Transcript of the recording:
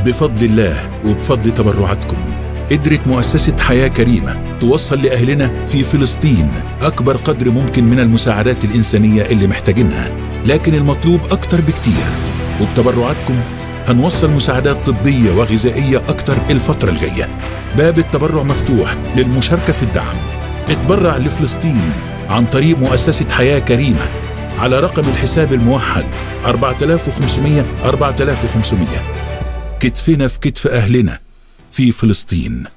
بفضل الله وبفضل تبرعاتكم قدرت مؤسسة حياة كريمة توصل لأهلنا في فلسطين أكبر قدر ممكن من المساعدات الإنسانية اللي محتاجينها لكن المطلوب أكتر بكتير وبتبرعاتكم هنوصل مساعدات طبية وغذائية أكتر الفترة الجاية باب التبرع مفتوح للمشاركة في الدعم اتبرع لفلسطين عن طريق مؤسسة حياة كريمة على رقم الحساب الموحد 4500 4500 كتفنا في كتف أهلنا في فلسطين